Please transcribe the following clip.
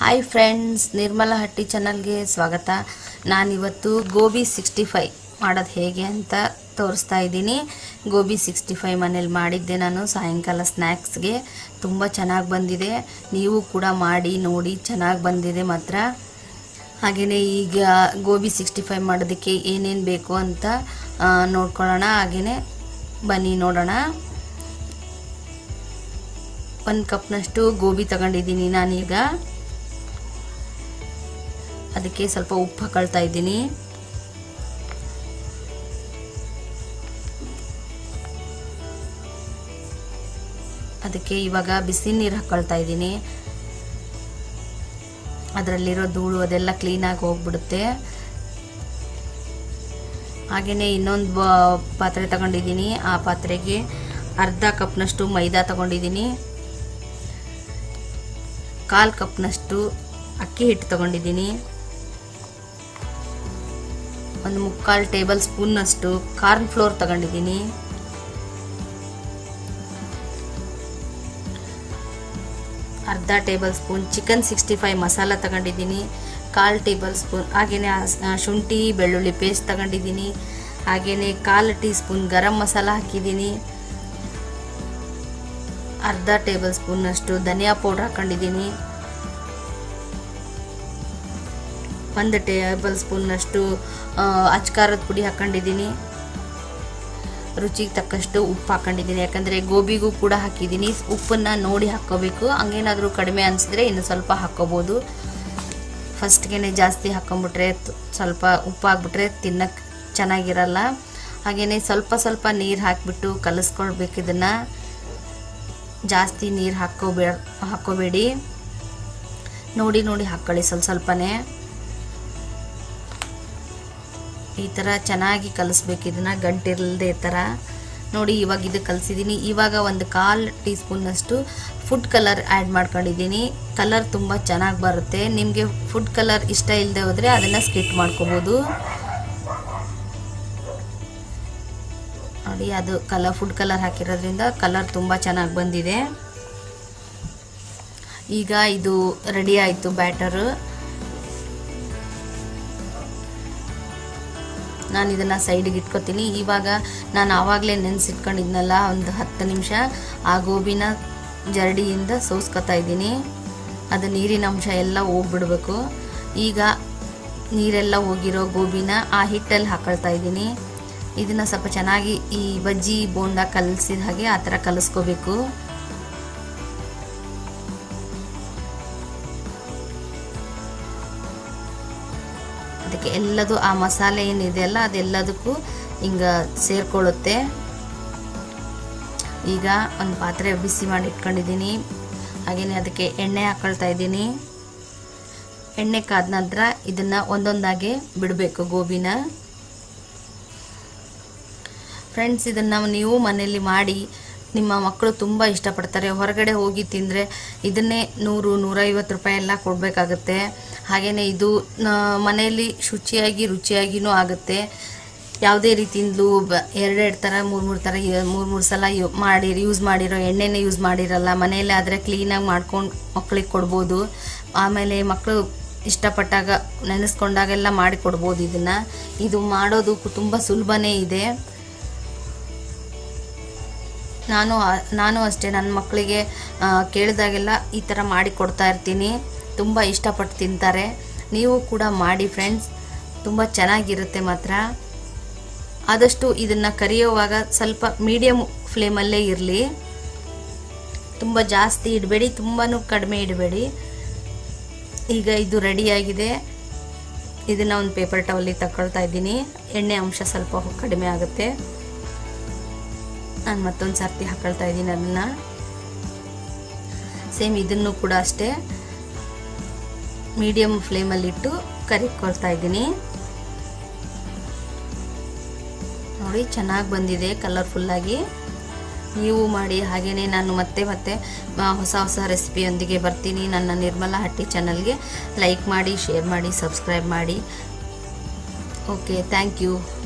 hi friends Nirmala ಹಟ್ಟಿ ಚಾನಲ್ಗೆ ಸ್ವಾಗತ ನಾನಿವತ್ತು ಗೋಬಿ ಸಿಕ್ಸ್ಟಿ ಫೈ ಮಾಡೋದು ಹೇಗೆ ಅಂತ ತೋರಿಸ್ತಾ ಇದ್ದೀನಿ ಗೋಬಿ ಸಿಕ್ಸ್ಟಿ ಫೈ ಮನೇಲಿ ಮಾಡಿದ್ದೆ ನಾನು ಸಾಯಂಕಾಲ ಸ್ನ್ಯಾಕ್ಸ್ಗೆ ತುಂಬ ಚೆನ್ನಾಗಿ ಬಂದಿದೆ ನೀವು ಕೂಡ ಮಾಡಿ ನೋಡಿ ಚೆನ್ನಾಗಿ ಬಂದಿದೆ ಮಾತ್ರ ಹಾಗೆಯೇ ಈಗ ಗೋಬಿ ಸಿಕ್ಸ್ಟಿ ಫೈ ಮಾಡೋದಕ್ಕೆ ಏನೇನು ಬೇಕು ಅಂತ ಆ, ನೋಡ್ಕೊಳ್ಳೋಣ ಹಾಗೆಯೇ ಬನ್ನಿ ನೋಡೋಣ ಒಂದು ಕಪ್ನಷ್ಟು ಗೋಬಿ ತಗೊಂಡಿದ್ದೀನಿ ನಾನೀಗ ಅದಕ್ಕೆ ಸ್ವಲ್ಪ ಉಪ್ಪು ಹಾಕೊಳ್ತಾ ಇದ್ದೀನಿ ಅದಕ್ಕೆ ಇವಾಗ ಬಿಸಿ ನೀರು ಹಾಕೊಳ್ತಾ ಇದ್ದೀನಿ ಅದರಲ್ಲಿರೋ ಧೂಳು ಅದೆಲ್ಲ ಕ್ಲೀನಾಗಿ ಹೋಗ್ಬಿಡುತ್ತೆ ಹಾಗೆಯೇ ಇನ್ನೊಂದು ಬ- ಪಾತ್ರೆ ತಗೊಂಡಿದ್ದೀನಿ ಆ ಪಾತ್ರೆಗೆ ಅರ್ಧ ಕಪ್ನಷ್ಟು ಮೈದಾ ತಗೊಂಡಿದ್ದೀನಿ ಕಾಲು ಕಪ್ನಷ್ಟು ಅಕ್ಕಿ ಹಿಟ್ಟು ತಗೊಂಡಿದ್ದೀನಿ ಒಂದು ಮುಕ್ಕಾಲು ಟೇಬಲ್ ಸ್ಪೂನ್ನಷ್ಟು ಕಾರ್ನ್ ಫ್ಲೋರ್ ತಗೊಂಡಿದ್ದೀನಿ ಅರ್ಧ tablespoon chicken sixty five masala ತಗೊಂಡಿದ್ದೀನಿ ಕಾಲು ಟೇಬಲ್ ಸ್ಪೂನ್ ಹಾಗೆಯೇ ಶುಂಠಿ ಬೆಳ್ಳುಳ್ಳಿ ಪೇಸ್ಟ್ ತಗೊಂಡಿದ್ದೀನಿ ಹಾಗೆಯೇ ಕಾಲು ಟೀ ಸ್ಪೂನ್ ಗರಂ ಮಸಾಲ ಹಾಕಿದ್ದೀನಿ ಅರ್ಧ ಟೇಬಲ್ ಸ್ಪೂನ್ನಷ್ಟು ಧನಿಯಾ ಪೌಡ್ರ್ ಹಾಕೊಂಡಿದ್ದೀನಿ ಒಂದು ಟೇಬಲ್ ಸ್ಪೂನ್ನಷ್ಟು ಅಚ್ಕಾರದ ಪುಡಿ ಹಾಕೊಂಡಿದ್ದೀನಿ ರುಚಿಗೆ ತಕ್ಕಷ್ಟು ಉಪ್ಪು ಹಾಕೊಂಡಿದ್ದೀನಿ ಯಾಕಂದರೆ ಗೋಬಿಗೂ ಕೂಡ ಹಾಕಿದ್ದೀನಿ ಉಪ್ಪನ್ನು ನೋಡಿ ಹಾಕ್ಕೋಬೇಕು ಹಂಗೇನಾದರೂ ಕಡಿಮೆ ಅನಿಸಿದ್ರೆ ಇನ್ನು ಸ್ವಲ್ಪ ಹಾಕ್ಕೋಬೋದು ಫಸ್ಟ್ಗೆ ಜಾಸ್ತಿ ಹಾಕ್ಕೊಂಬಿಟ್ರೆ ತ್- ಸ್ವಲ್ಪ ಉಪ್ಪು ಹಾಕ್ಬಿಟ್ರೆ ತಿನ್ನಕ್ಕೆ ಚೆನ್ನಾಗಿರಲ್ಲ ಹಾಗೆಯೇ ಸ್ವಲ್ಪ ಸ್ವಲ್ಪ ನೀರು ಹಾಕಿಬಿಟ್ಟು ಕಲಿಸ್ಕೊಳ್ಬೇಕು ಇದನ್ನು ಜಾಸ್ತಿ ನೀರು ಹಾಕ್ಕೋಬೇ ಹಾಕ್ಕೋಬೇಡಿ ನೋಡಿ ನೋಡಿ ಹಾಕ್ಕೊಳ್ಳಿ ಸ್ವಲ್ಪ ಸ್ವಲ್ಪನೇ ಈ ಥರ ಚೆನ್ನಾಗಿ ಕಲಿಸ್ಬೇಕು ಇದನ್ನು ಗಂಟಿಲ್ಲದೆ ಥರ ನೋಡಿ ಇವಾಗ ಇದು ಕಲಿಸಿದ್ದೀನಿ ಇವಾಗ ಒಂದು ಕಾಲು ಟೀ ಸ್ಪೂನ್ನಷ್ಟು ಫುಡ್ ಕಲರ್ ಆ್ಯಡ್ ಮಾಡ್ಕೊಂಡಿದ್ದೀನಿ ಕಲರ್ ತುಂಬ ಚೆನ್ನಾಗಿ ಬರುತ್ತೆ ನಿಮಗೆ ಫುಡ್ ಕಲರ್ ಇಷ್ಟ ಇಲ್ಲದೆ ಹೋದರೆ ಅದನ್ನು ಸ್ಕಿಟ್ ಮಾಡ್ಕೋಬೋದು ನೋಡಿ ಅದು ಕಲರ್ ಫುಡ್ ಕಲರ್ ಹಾಕಿರೋದ್ರಿಂದ ಕಲರ್ ತುಂಬ ಚೆನ್ನಾಗಿ ಬಂದಿದೆ ಈಗ ಇದು ರೆಡಿ ಆಯಿತು ಬ್ಯಾಟರು ನಾನು ಇದನ್ನು ಸೈಡಿಗೆ ಇಟ್ಕೊತೀನಿ ಇವಾಗ ನಾನು ಆವಾಗಲೇ ನೆನೆಸಿಟ್ಕೊಂಡಿದ್ನಲ್ಲ ಒಂದು ಹತ್ತು ನಿಮಿಷ ಆ ಗೋಬಿನ ಜರಡಿಯಿಂದ ಸೋಸ್ಕೊತಾ ಇದ್ದೀನಿ ಅದು ನೀರಿನ ಅಂಶ ಎಲ್ಲ ಹೋಗ್ಬಿಡ್ಬೇಕು ಈಗ ನೀರೆಲ್ಲ ಹೋಗಿರೋ ಗೋಬಿನ ಆ ಹಿಟ್ಟಲ್ಲಿ ಹಾಕೊಳ್ತಾ ಇದ್ದೀನಿ ಇದನ್ನು ಸ್ವಲ್ಪ ಚೆನ್ನಾಗಿ ಈ ಬಜ್ಜಿ ಬೋಂಡ ಕಲಸಿದ ಹಾಗೆ ಆ ಥರ ಕಲಿಸ್ಕೋಬೇಕು ಅದಕ್ಕೆ ಎಲ್ಲದು ಆ ಮಸಾಲೆ ಏನಿದೆ ಅಲ್ಲ ಅದೆಲ್ಲದಕ್ಕೂ ಹಿಂಗೆ ಸೇರ್ಕೊಳ್ಳುತ್ತೆ ಈಗ ಒಂದು ಪಾತ್ರೆ ಬಿಸಿ ಮಾಡಿ ಇಟ್ಕೊಂಡಿದ್ದೀನಿ ಹಾಗೆಯೇ ಅದಕ್ಕೆ ಎಣ್ಣೆ ಹಾಕೊಳ್ತಾ ಇದ್ದೀನಿ ಎಣ್ಣೆ ಕಾದ ನಂತರ ಇದನ್ನು ಒಂದೊಂದಾಗೆ ಬಿಡಬೇಕು ಗೋಬಿನ ಫ್ರೆಂಡ್ಸ್ ಇದನ್ನು ನೀವು ಮನೆಯಲ್ಲಿ ಮಾಡಿ ನಿಮ್ಮ ಮಕ್ಕಳು ತುಂಬ ಇಷ್ಟಪಡ್ತಾರೆ ಹೊರಗಡೆ ಹೋಗಿ ತಿಂದರೆ ಇದನ್ನೇ ನೂರು ನೂರೈವತ್ತು ರೂಪಾಯಿ ಎಲ್ಲ ಕೊಡಬೇಕಾಗತ್ತೆ ಹಾಗೆಯೇ ಇದು ನ- ಮನೆಯಲ್ಲಿ ಶುಚಿಯಾಗಿ ರುಚಿಯಾಗಿಯೂ ಆಗುತ್ತೆ ಯಾವುದೇ ರೀತಿಯಿಂದಲೂ ಬ ಎರಡೆರಡು ಥರ ಮೂರು ಮೂರು ಥರ ಮೂರು ಮೂರು ಸಲ ಯು ಮಾಡಿ ಯೂಸ್ ಮಾಡಿರೋ ಎಣ್ಣೆನೇ ಯೂಸ್ ಮಾಡಿರಲ್ಲ ಮನೆಯಲ್ಲೇ ಆದರೆ ಕ್ಲೀನಾಗಿ ಮಾಡ್ಕೊಂಡು ಮಕ್ಕಳಿಗೆ ಕೊಡ್ಬೋದು ಆಮೇಲೆ ಮಕ್ಕಳು ಇಷ್ಟಪಟ್ಟಾಗ ನೆನೆಸ್ಕೊಂಡಾಗೆಲ್ಲ ಮಾಡಿ ಕೊಡ್ಬೋದು ಇದನ್ನು ಇದು ಮಾಡೋದು ತುಂಬ ಸುಲಭನೇ ಇದೆ ನಾನು ಆ- ನಾನು ಅಷ್ಟೇ ನನ್ನ ಮಕ್ಕಳಿಗೆ ಆ, ಕೇಳಿದಾಗೆಲ್ಲ ಈ ಥರ ಮಾಡಿ ಕೊಡ್ತಾ ಇರ್ತೀನಿ ತುಂಬ ಇಷ್ಟಪಟ್ಟು ತಿಂತಾರೆ ನೀವು ಕೂಡ ಮಾಡಿ ಫ್ರೆಂಡ್ಸ್ ತುಂಬ ಚೆನ್ನಾಗಿರುತ್ತೆ ಮಾತ್ರ ಆದಷ್ಟು ಇದನ್ನು ಕರಿಯೋವಾಗ ಸ್ವಲ್ಪ ಮೀಡಿಯಮ್ ಫ್ಲೇಮಲ್ಲೇ ಇರಲಿ ತುಂಬ ಜಾಸ್ತಿ ಇಡಬೇಡಿ ತುಂಬಾ ಕಡಿಮೆ ಇಡಬೇಡಿ ಈಗ ಇದು ರೆಡಿಯಾಗಿದೆ ಇದನ್ನು ಒಂದು ಪೇಪರ್ ಟವಲಿಗೆ ತಗೊಳ್ತಾ ಇದ್ದೀನಿ ಎಣ್ಣೆ ಅಂಶ ಸ್ವಲ್ಪ ಕಡಿಮೆ ಆಗುತ್ತೆ ನಾನು ಮತ್ತೊಂದು ಸರ್ತಿ ಹಾಕೊಳ್ತಾ ಇದ್ದೀನಿ ಅದನ್ನು ಸೇಮ್ ಇದನ್ನು ಕೂಡ ಅಷ್ಟೇ ಮೀಡಿಯಮ್ ಫ್ಲೇಮಲ್ಲಿಟ್ಟು ಕರಿಕೊಳ್ತಾ ಇದ್ದೀನಿ ನೋಡಿ ಚೆನ್ನಾಗಿ ಬಂದಿದೆ ಕಲರ್ಫುಲ್ಲಾಗಿ ನೀವು ಮಾಡಿ ಹಾಗೆಯೇ ನಾನು ಮತ್ತೆ ಮತ್ತೆ ಆ, ಹೊಸ ಹೊಸ ರೆಸಿಪಿಯೊಂದಿಗೆ ಬರ್ತೀನಿ ನನ್ನ ನಿರ್ಮಲಾ ಹಟ್ಟಿ ಚಾನಲ್ಗೆ ಲೈಕ್ ಮಾಡಿ ಶೇರ್ ಮಾಡಿ ಸಬ್ಸ್ಕ್ರೈಬ್ ಮಾಡಿ ಓಕೆ ಥ್ಯಾಂಕ್ ಯು